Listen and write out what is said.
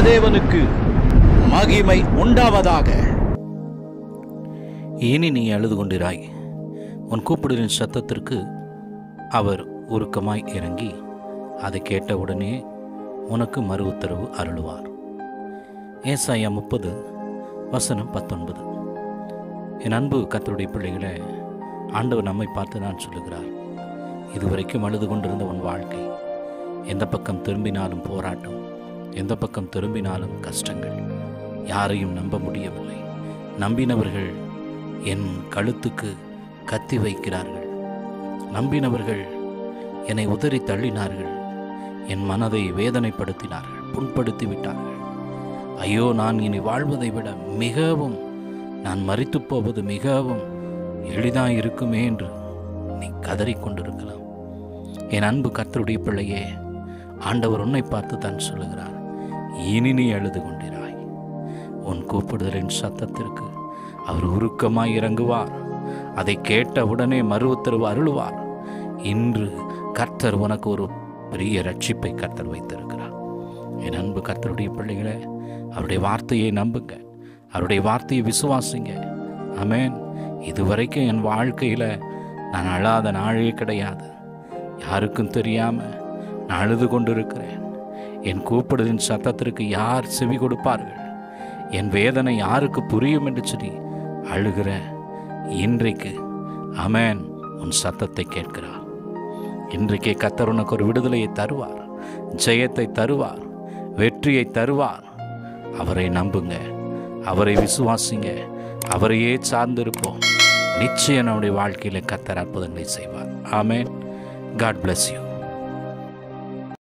தேவனுக்கு மகிமை உண்டாவதாக இனி நீ அழுது கொண்டிராய் உன் கூப்பிடுதலின் சத்தத்திற்கு அவர் உருக்கமாய் இறங்கி அதை கேட்டவுடனே உனக்கு மறு உத்தரவு அருளுவார் ஏசாயா முப்பது வசனம் பத்தொன்பது என் அன்பு கத்தருடைய பிள்ளைகளே ஆண்டவர் நம்மை பார்த்து தான் சொல்லுகிறார் இதுவரைக்கும் அழுது கொண்டிருந்த உன் வாழ்க்கை எந்த பக்கம் திரும்பினாலும் போராட்டம் எந்த பக்கம் திரும்பினாலும் கஷ்டங்கள் யாரையும் நம்ப முடியவில்லை நம்பினவர்கள் என் கழுத்துக்கு கத்தி வைக்கிறார்கள் நம்பினவர்கள் என்னை உதறி தள்ளினார்கள் என் மனதை வேதனைப்படுத்தினார்கள் புண்படுத்தி விட்டார்கள் ஐயோ நான் இனி வாழ்வதை விட மிகவும் நான் மறித்துப் போவது மிகவும் எளிதாக இருக்குமே என்று நீ கதறிக்கொண்டிருக்கலாம் என் அன்பு கர்த்தருடைய பிள்ளையே ஆண்டவர் உன்னை பார்த்து தான் சொல்லுகிறார் இனி நீ அழுது கொண்டிராய் உன் கூப்பிடுதலின் சத்தத்திற்கு அவர் உருக்கமாய் இறங்குவார் அதை கேட்ட உடனே மறு உத்தரவு அருளுவார் இன்று கர்த்தர் உனக்கு ஒரு பெரிய ரட்சிப்பை கர்த்தர் வைத்திருக்கிறார் என் அன்பு கர்த்தருடைய பிள்ளைகளே அவருடைய வார்த்தையை நம்புங்க அவருடைய வார்த்தையை விசுவாசிங்க ஆமென் இதுவரைக்கும் என் வாழ்க்கையில் நான் அழாத நாளே கிடையாது யாருக்கும் தெரியாமல் நான் அழுது கொண்டிருக்கிறேன் என் கூப்பிடுதின் சத்தத்திற்கு யார் செவி கொடுப்பார்கள் என் வேதனை யாருக்கு புரியும் என்று சொல்லி அழுகிற இன்றைக்கு அமேன் உன் சத்தத்தை கேட்கிறார் இன்றைக்கே கத்தர் உனக்கு ஒரு விடுதலையை தருவார் ஜெயத்தை தருவார் வெற்றியை தருவார் அவரை நம்புங்க அவரை விசுவாசிங்க அவரையே சார்ந்திருப்போம் நிச்சயம் நம்முடைய வாழ்க்கையில் கத்தர் அற்புதங்களை செய்வார் ஆமென் காட் bless யூ